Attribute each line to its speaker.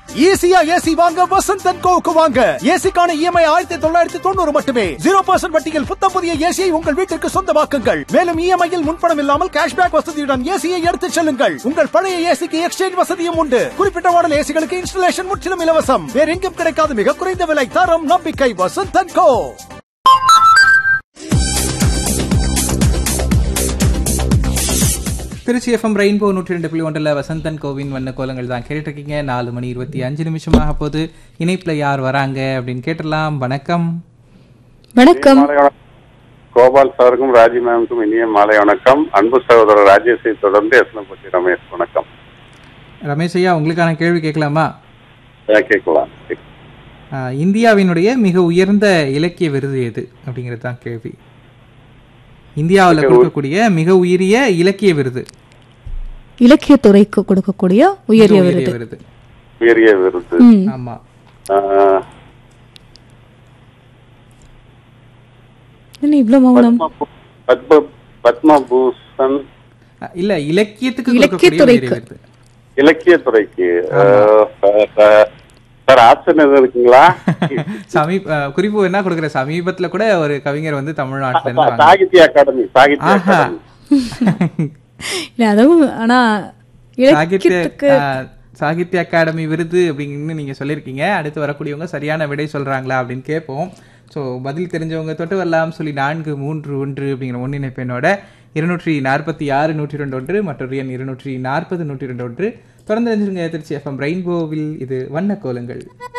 Speaker 1: ஈஸியா ஏசி வாங்க வசந்த் அண்ட் கோவுக்கு வாங்க ஏசிக்கான இஎம்ஐ ஆயிரத்தி தொள்ளாயிரத்தி தொண்ணூறு மட்டுமே ஜீரோ பர்சன்ட் வட்டியில் புத்த புதிய ஏசியை உங்கள் வீட்டிற்கு சொந்தமாக்குங்கள் மேலும் இஎம்ஐயில் முன்பணம் இல்லாமல் கேஷ்பேக் வசதியுடன் ஏசியை எடுத்துச் செல்லுங்கள் உங்கள் பழைய ஏசிக்கு எக்ஸ்சேஞ்ச் வசதியும் உண்டு குறிப்பிட்ட மாடல் ஏசிகளுக்கு இன்ஸ்டலேஷன் முற்றிலும் இலவசம் வேற எங்கும் கிடைக்காத மிக குறைந்த விலை தரம் நம்பிக்கை Vasanth and co
Speaker 2: Trichy FM rainbow நூற்றி ரெண்டு புள்ளி ஒன்றில் வசந்தன் கோவின் வண்ண கோலங்கள் தான் கேட்டுட்டு இருக்கீங்க நாலு மணி இருபத்தி அஞ்சு நிமிஷமாக போது இணைப்புல யார் வராங்க அப்படின்னு கேட்டுடலாம் வணக்கம்
Speaker 3: வணக்கம்
Speaker 4: மாலை வணக்கம். கோபால் சாருக்கும் ராஜி மேமுக்கும் இனிய மாலை வணக்கம் அன்பு சகோதரர் ராஜேஷை தொடர்ந்து எஸ்னப்பட்டி ரமேஷ் வணக்கம்
Speaker 2: ரமேஷ் ஐயா உங்களுக்கான கேள்வி கேட்கலாமா
Speaker 4: அஹ் கேட்கலாம்
Speaker 2: ஆஹ், இந்தியாவினுடைய மிக உயர்ந்த இலக்கிய விருது எது அப்படிங்கிறது தான் கேள்வி இந்தியாவில் கொடுக்கக்கூடிய மிக உயரிய இலக்கிய விருது
Speaker 3: இலக்கியத்துறைக்கு கொடுக்கக்கூடிய உயரிய
Speaker 2: மிக
Speaker 3: விருது
Speaker 2: விருது
Speaker 4: உயரிய விருது
Speaker 3: ம்.
Speaker 2: ஆமா
Speaker 4: அஹ்,
Speaker 3: என்ன இவ்வளவு மௌனம்
Speaker 4: பத்ம- பத்ம பத்மபூஷன்
Speaker 2: அஹ், இல்ல இலக்கியத்துக்கு கொடுக்கக்கூடிய உயரிய
Speaker 3: இலக்கியத்துறைக்கு.
Speaker 2: விருது
Speaker 4: இலக்கியத்துறைக்கு அஹ், ச- ச- சார் ஆப்ஷன் எதுவும் இருக்குங்களா
Speaker 2: சமீப அஹ், குறிப்பு என்ன கொடுக்குற சமீபத்துல கூட ஒரு கவிஞர் வந்து தமிழ்நாட்டுல இருந்து வாங்கினார்.
Speaker 4: சாகித்ய அகாடமி சாகித்ய
Speaker 2: ஆஹா
Speaker 4: அகாடமி
Speaker 3: இல்ல அதுவும் ஆனா
Speaker 2: சாகித்ய
Speaker 3: இலக்கியத்துக்கு
Speaker 2: அஹ், சாகித்ய அகாடமி விருது அப்படின்னு நீங்க சொல்லியிருக்கீங்க அடுத்து வரக்கூடியவங்க சரியான விடை சொல்றாங்களா அப்படின்னு கேட்போம் ஸோ பதில் தெரிஞ்சவங்க தொட்டு வரலாம் சொல்லி நான்கு மூன்று ஒன்று அப்படிங்கிற ஒன்றிணைப்பெண்ணோட இருநூற்றி நாற்பத்தி ஆறு நூற்றி ரெண்டு ஒன்று மற்றொரு எண் இருநூற்றி நாற்பது நூற்றி ரெண்டு ஒன்று தொடர்ந்து தெரிஞ்சிருங்க திருச்சி எஃப்எம் ரெயின்போவில் இது வண்ண கோலங்கள்